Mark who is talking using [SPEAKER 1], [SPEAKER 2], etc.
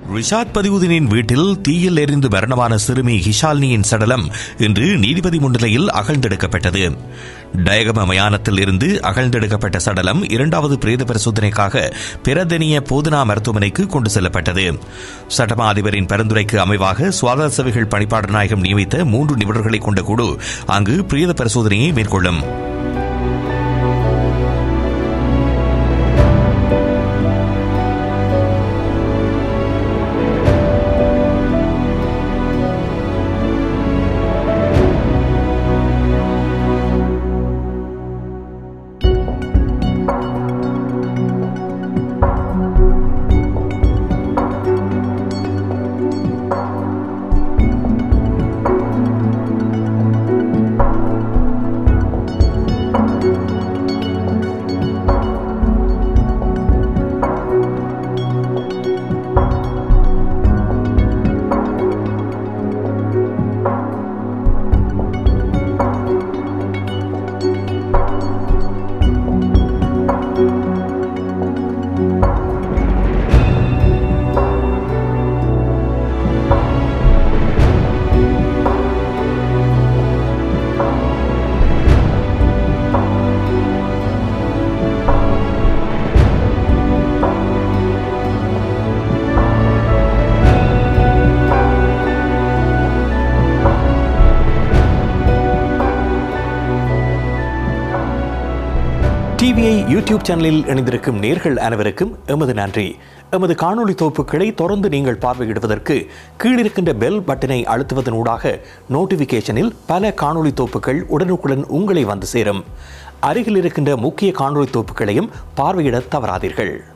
[SPEAKER 1] ரிஷாத் பதிவுதீனின் வீட்டில் தீயில் எரிந்து மரணமான சிறுமி ஹிஷால்னியின் சடலம் இன்று நீதிபதி முன்னிலையில் அகழ்ந்தெடுக்கப்பட்டது டயகம மயானத்தில் இருந்து அகழ்ந்தெடுக்கப்பட்ட சடலம் இரண்டாவது பிரேத பரிசோதனைக்காக பிரதனிய போதனா மருத்துவமனைக்கு கொண்டு செல்லப்பட்டது சட்டமா அதிபரின் பரிந்துரைக்கு அமைவாக சுகாதார சேவைகள் பணிப்பாளர் நாயகம் நியமித்த மூன்று நிபுணர்களை கொண்ட குழு அங்கு பிரேத பரிசோதனையை மேற்கொள்ளும்
[SPEAKER 2] டிவிஐ யூடியூப் சேனலில் இணைந்திருக்கும் நேர்கள் அனைவருக்கும் எமது நன்றி எமது காணொளி தொகுப்புகளை தொடர்ந்து நீங்கள் பார்வையிடுவதற்கு கீழிருக்கின்ற பெல் பட்டனை அழுத்துவதனூடாக நோட்டிபிகேஷனில் பல காணொளி தொகுப்புகள் உடனுக்குடன் உங்களை வந்து சேரும் அருகில் இருக்கின்ற முக்கிய காணொளி தொகுப்புகளையும் பார்வையிட தவறாதீர்கள்